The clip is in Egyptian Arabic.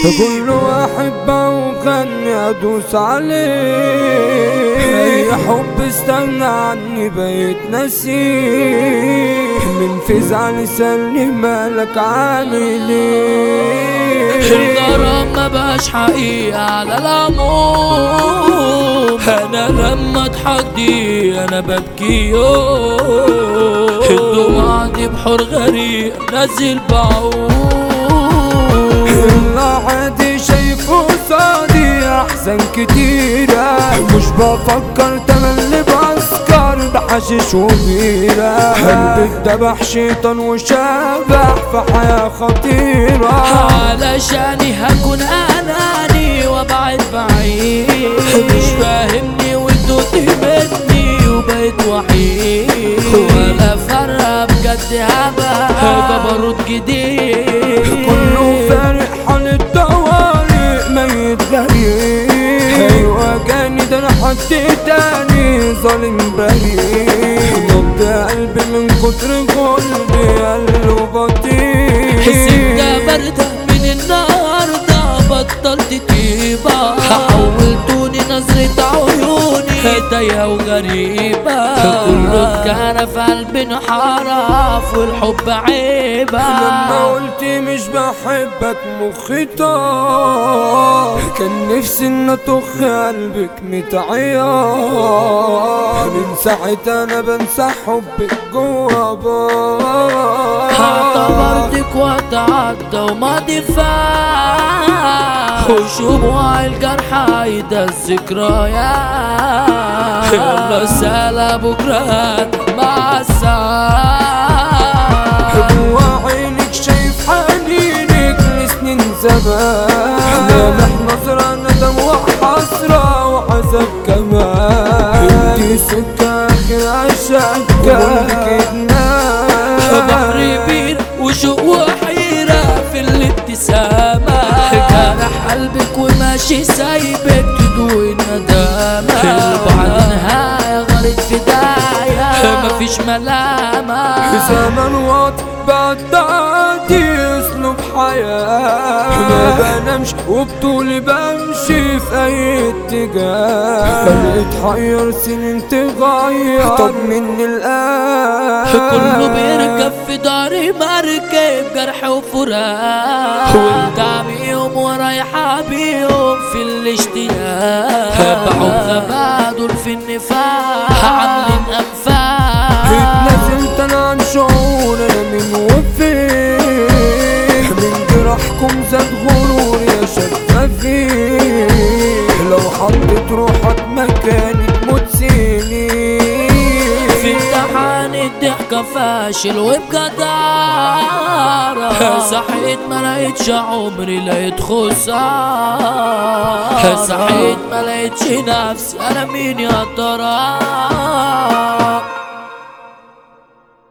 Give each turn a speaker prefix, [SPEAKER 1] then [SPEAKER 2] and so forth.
[SPEAKER 1] كل واحد وغني ادوس عليه اي حب استنى عني بقيت نسيه من فزع لساني مالك عامل ايه
[SPEAKER 2] الغرام ما بقاش حقيقة على العموم انا لما اضحك دي انا ببكي يوم الدموع دي بحور غريق نزل بعوم
[SPEAKER 1] الا عادي شايفه صادي احسن كتيرة مش بفكر تملي بسكر بحشيش وبيرة قلبي اتذبح شيطان وشبح في حياة خطيرة
[SPEAKER 2] علشاني هكون اناني وابعد بعيد مش فاهمني وانتوا مني وبقيت وحيد ولا فرق بجد هبقى جبروت جديد
[SPEAKER 1] كله فارق حال الطوارئ ميت غريب ايوه جاني ده انا حد تاني ظالم بريء نبض قلبي من كتر قلبي قلبه بطيء
[SPEAKER 2] السكة باردة من النهاردة بطلت طيبة حولتوني نظرة عيوني هدايا وغريبة كله كان في قلبي انحرف والحب عيبة
[SPEAKER 1] لما قلت مش بحبك مخي طار كان نفسي ان اطخ قلبك متعيار من ساعتها انا بنسى حبك جوا بار
[SPEAKER 2] اعتبرتك وقت عدى وماضي فات وشموع الجرح عايدة الذكريات يلا سلام بكرة مع الساعة
[SPEAKER 1] جوا عينك شايف حنينك لسنين زمان لامح نظرة ندم وحسرة وحسب كمان انتي سكة اخر عشقك
[SPEAKER 2] بحر بير وشوق وحيرة في الابتسامة جرح قلبك وماشي سايبك تدوي الندامة البعد نهاية غلط في داية مفيش ملامة
[SPEAKER 1] زمن وقت بعد تعدي اسلوب حياة ما بنامش وبطولي بمشي في اي اتجاه بتحير سنين تغير طب مني الآن
[SPEAKER 2] كله بيركب في داري مركب جرح وفراق وانت بيهم ورايحة بيهم في الاشتياق باعوا غبا دول في النفاق عاملين انفاق
[SPEAKER 1] اتنزلت انا عن شعور انا مين وفين من جراحكم زاد غرور يا شفافين لو حطيت روحك مكاني تموت سنين
[SPEAKER 2] في امتحان الضحكة فاشل وبجدارة صحيت ما لقيتش عمري لقيت خسارة صحيت ما لقيتش نفسي انا مين يا ترى